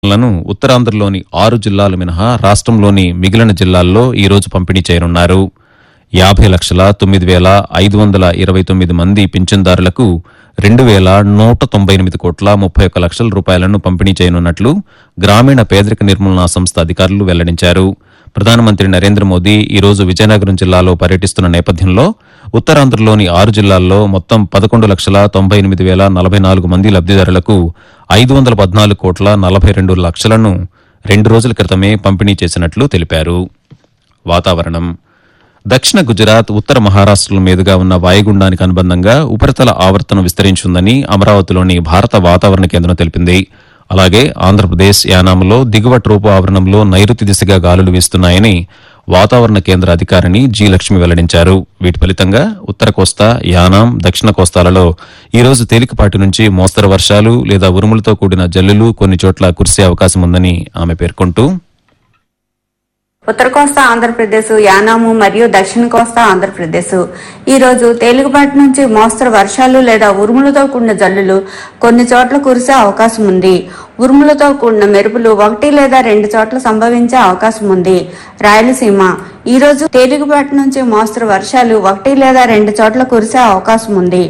లను ఉత్తరాంధ్రలోని ఆరు జిల్లాలు మినహా రాష్ట్రంలోని మిగిలిన జిల్లాల్లో ఈ రోజు పంపిణీ చేయనున్నారు యాభై లక్షల తొమ్మిది వేల ఐదు వందల ఇరవై తొమ్మిది మంది పింఛన్దారులకు రెండు వేల నూట తొంభై ఎనిమిది కోట్ల ముప్పై ఒక్క లక్షల రూపాయలను పంపిణీ చేయనున్నట్లు గ్రామీణ పేదరిక నిర్మూలనా సంస్థ అధికారులు వెల్లడించారు ప్రధానమంత్రి నరేంద్ర మోదీ ఈ రోజు విజయనగరం జిల్లాలో పర్యటిస్తున్న నేపథ్యంలో ఉత్తరాంధ్రలోని ఆరు జిల్లాల్లో మొత్తం పదకొండు లక్షల తొంభై ఎనిమిది వేల నలభై నాలుగు మంది లబ్దిదారులకు ఐదు వందల పద్నాలుగు కోట్ల నలభై రెండు లక్షలను రెండు రోజుల క్రితమే పంపిణీ చేసినట్లు తెలిపారు వాతావరణం దక్షిణ గుజరాత్ ఉత్తర మహారాష్ట్రల మీదుగా ఉన్న వాయుగుండానికి అనుబంధంగా ఉపరితల ఆవర్తనం విస్తరించిందని అమరావతిలోని భారత వాతావరణ కేంద్రం తెలిపింది అలాగే ఆంధ్రప్రదేశ్ యానాంలో దిగువ ట్రోపు ఆవరణంలో నైరుతి దిశగా గాలులు వీస్తున్నాయని వాతావరణ కేంద్ర అధికారిని జి లక్ష్మి వెల్లడించారు వీటి ఫలితంగా ఉత్తర కోస్తా యానాం దక్షిణ కోస్తాలలో ఈ రోజు తేలికపాటి నుంచి మోస్తరు వర్షాలు లేదా ఉరుములతో కూడిన జల్లులు కొన్ని చోట్ల కురిసే అవకాశం ఉందని ఆమె పేర్కొంటూ ఉత్తర కోస్తా ఆంధ్రప్రదేశ్ యానాము మరియు దక్షిణ కోస్తా ఆంధ్రప్రదేశ్ ఈ రోజు తేలికపాటి నుంచి మోస్తరు వర్షాలు లేదా ఉరుములతో కూడిన జల్లులు కొన్ని చోట్ల కురిసే అవకాశం ఉంది ఉరుములతో కూడిన మెరుపులు ఒకటి లేదా రెండు చోట్ల సంభవించే అవకాశం ఉంది రాయలసీమ ఈ రోజు తేలికపాటి నుంచి మోస్తరు వర్షాలు ఒకటి లేదా రెండు చోట్ల కురిసే అవకాశం ఉంది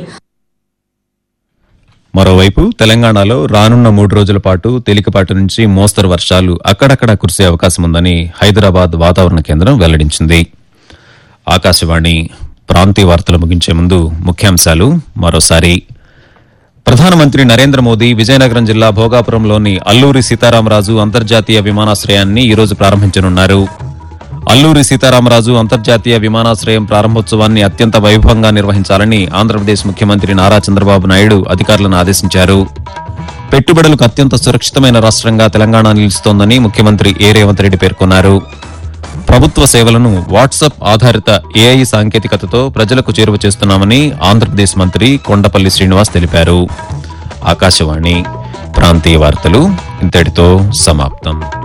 మరోవైపు తెలంగాణలో రానున్న మూడు రోజుల పాటు తేలికపాటి నుంచి మోస్తరు వర్షాలు అక్కడక్కడా కురిసే అవకాశం ఉందని హైదరాబాద్ వాతావరణ కేంద్రం వెల్లడించింది ఆకాశవాణి ప్రాంతీయ వార్తలు ముగించే ముందు ముఖ్యాంశాలు మరోసారి ప్రధానమంత్రి నరేంద్ర మోదీ విజయనగరం జిల్లా భోగాపురంలోని అల్లూరి సీతారామరాజు అంతర్జాతీయ విమానాశ్రయాన్ని ఈరోజు ప్రారంభించనున్నారు అల్లూరి సీతారామరాజు అంతర్జాతీయ విమానాశ్రయం ప్రారంభోత్సవాన్ని అత్యంత వైభవంగా నిర్వహించాలని ఆంధ్రప్రదేశ్ ముఖ్యమంత్రి నారా చంద్రబాబు నాయుడు అధికారులను ఆదేశించారు పెట్టుబడులకు అత్యంత సురక్షితమైన రాష్ట్రంగా తెలంగాణ నిలుస్తోందని ముఖ్యమంత్రి ఏ రేవంత్ రెడ్డి పేర్కొన్నారు ప్రభుత్వ సేవలను వాట్సాప్ ఆధారిత ఏఐ సాంకేతికతతో ప్రజలకు చేరువ చేస్తున్నామని ఆంధ్రప్రదేశ్ మంత్రి కొండపల్లి శ్రీనివాస్ తెలిపారు ఆకాశవాణి ప్రాంతీయ వార్తలు ఇంతటితో సమాప్తం